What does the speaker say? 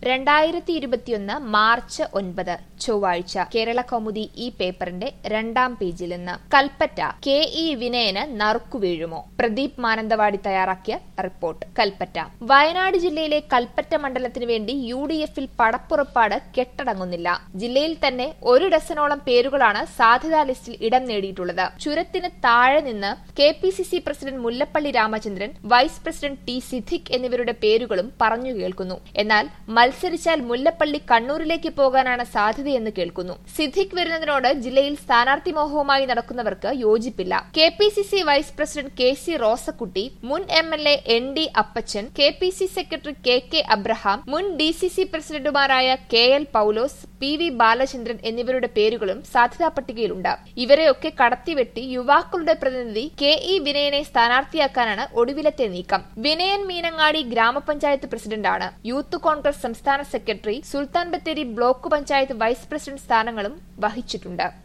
രണ്ടായിരത്തി ഇരുപത്തിയൊന്ന് മാർച്ച് ഒൻപത് ചൊവ്വാഴ്ച കേരള കൗമുദി ഈ പേപ്പറിന്റെ രണ്ടാം പേജിൽ നിന്ന് കൽപ്പറ്റ കെ ഇ വിനയന് നറുക്കുവീഴുമോ പ്രദീപ് മാനന്തവാടി തയ്യാറാക്കിയ റിപ്പോർട്ട് കൽപ്പറ്റ വയനാട് ജില്ലയിലെ കൽപ്പറ്റ മണ്ഡലത്തിനു വേണ്ടി യു ഡി എഫിൽ പടപ്പുറപ്പാട് കെട്ടടങ്ങുന്നില്ല ജില്ലയിൽ തന്നെ ഒരു ഡസനോളം പേരുകളാണ് സാധ്യതാ ലിസ്റ്റിൽ ഇടം നേടിയിട്ടുള്ളത് ചുരത്തിന് താഴെ നിന്ന് K P C C president Mullappally Ramachandran vice president T Siddique എന്നിവരുടെ പേരുകളും പറഞ്ഞു കേൾക്കുന്നു എന്നാൽ മത്സരിച്ചാൽ മുല്ലപ്പള്ളി കണ്ണൂരിലേക്ക് പോകാനാണ് സാധ്യതയെന്ന് കേൾക്കുന്നു സിദ്ദിഖ് വരുന്നതിനോട് ജില്ലയിൽ സ്ഥാനാർത്ഥി മോഹവുമായി നടക്കുന്നവർക്ക് യോജിപ്പില്ല K P C C vice president K C Rosakutty മുൻ M L A N D Appachan K P C secretary K K Abraham മുൻ ഡി സി സി പ്രസിഡന്റുമാരായ K L Paulose P V Balachandran എന്നിവരുടെ പേരുകളും സാധ്യതാ പട്ടികയിലുണ്ട് ഇവരെയൊക്കെ കടത്തിവെട്ടി യുവാക്കളുടെ പ്രതിനിധി കെ ഇ വിനയനെ സ്ഥാനാർത്ഥിയാക്കാനാണ് ഒടുവിലത്തെ നീക്കം വിനയൻ മീനങ്ങാടി ഗ്രാമപഞ്ചായത്ത് പ്രസിഡന്റാണ് യൂത്ത് കോൺഗ്രസ് സംസ്ഥാന secretary Sultan Bathery block panchayat vice president സ്ഥാനങ്ങളും വഹിച്ചിട്ടുണ്ട്